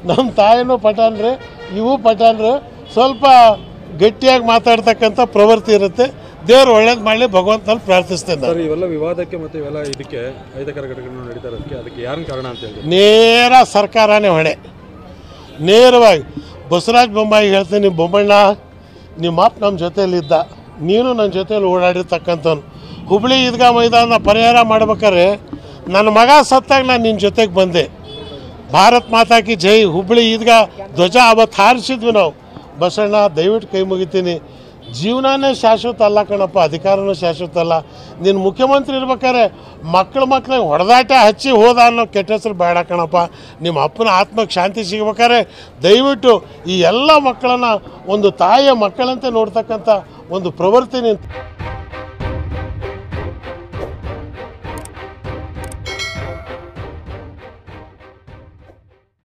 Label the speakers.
Speaker 1: ನಮ್ಮ ತಾಯಿನೂ ಪಠಾಣ್ರೆ ಇವು ಪಠಾಣ್ರು ಸ್ವಲ್ಪ ಗಟ್ಟಿಯಾಗಿ ಮಾತಾಡ್ತಕ್ಕಂಥ ಪ್ರವೃತ್ತಿ ಇರುತ್ತೆ ದೇವ್ರು ಒಳ್ಳೇದು ಮಾಡಲಿ ಭಗವಂತನಲ್ಲಿ ಪ್ರಾರ್ಥಿಸ್ತೇನೆ ನಾನು
Speaker 2: ಸರ್ ಇವೆಲ್ಲ ವಿವಾದಕ್ಕೆ ಮತ್ತೆ ಇವೆಲ್ಲ ಇದಕ್ಕೆ ಅಹಿತಕರ ಘಟನೆಗಳು ನಡೀತಾ ಇರೋದಕ್ಕೆ ಅದಕ್ಕೆ ಯಾರನ್ನ ಕಾರಣ ಅಂತ ಹೇಳಿ
Speaker 1: ನೇರ ಸರ್ಕಾರನೇ ಹೊಣೆ ನೇರವಾಗಿ ಬಸವರಾಜ ಬೊಮ್ಮಾಯಿ ಹೇಳ್ತೀನಿ ಬೊಮ್ಮಣ್ಣ ನಿಮ್ಮ ಅಪ್ಪ ನಮ್ಮ ಜೊತೆಯಲ್ಲಿದ್ದ ನೀನು ನನ್ನ ಜೊತೆಯಲ್ಲಿ ಓಡಾಡಿರ್ತಕ್ಕಂಥವ್ನು ಹುಬ್ಳಿ ಈದ್ಗಾ ಮೈದಾನ ಪರಿಹಾರ ಮಾಡ್ಬೇಕಾದ್ರೆ ನನ್ನ ಮಗ ಸತ್ತಾಗ ನಾನು ನಿನ್ನ ಜೊತೆಗೆ ಬಂದೆ ಭಾರತ್ ಮಾತಾ ಕಿ ಜೈ ಹುಬ್ಳಿ ಈದ್ಗಾ ಧ್ವಜ ಅವತ್ತು ಹಾರಿಸಿದ್ವಿ ನಾವು ಬಸಣ್ಣ ದಯವಿಟ್ಟು ಕೈ ಮುಗಿತೀನಿ ಜೀವನನೇ ಶಾಶ್ವತ ಅಲ್ಲ ಕಣಪ್ಪ ಅಧಿಕಾರನೂ ಶಾಶ್ವತ ಅಲ್ಲ ನೀನು ಮುಖ್ಯಮಂತ್ರಿ ಇರ್ಬೇಕಾದ್ರೆ ಮಕ್ಕಳು ಮಕ್ಳಿಗೆ ಹೊಡೆದಾಟ ಹಚ್ಚಿ ಹೋದ ಅನ್ನೋ ಕೆಟ್ಟ ಹೆಸರು ಬೇಡ ಕಣಪ್ಪ ನಿಮ್ಮ ಅಪ್ಪನ ಆತ್ಮಕ್ಕೆ ಶಾಂತಿ ಸಿಗ್ಬೇಕಾದ್ರೆ ದಯವಿಟ್ಟು ಈ ಎಲ್ಲ ಮಕ್ಕಳನ್ನು ಒಂದು ತಾಯಿಯ ಮಕ್ಕಳಂತೆ ನೋಡ್ತಕ್ಕಂಥ ಒಂದು ಪ್ರವೃತ್ತಿ ನಿಂತು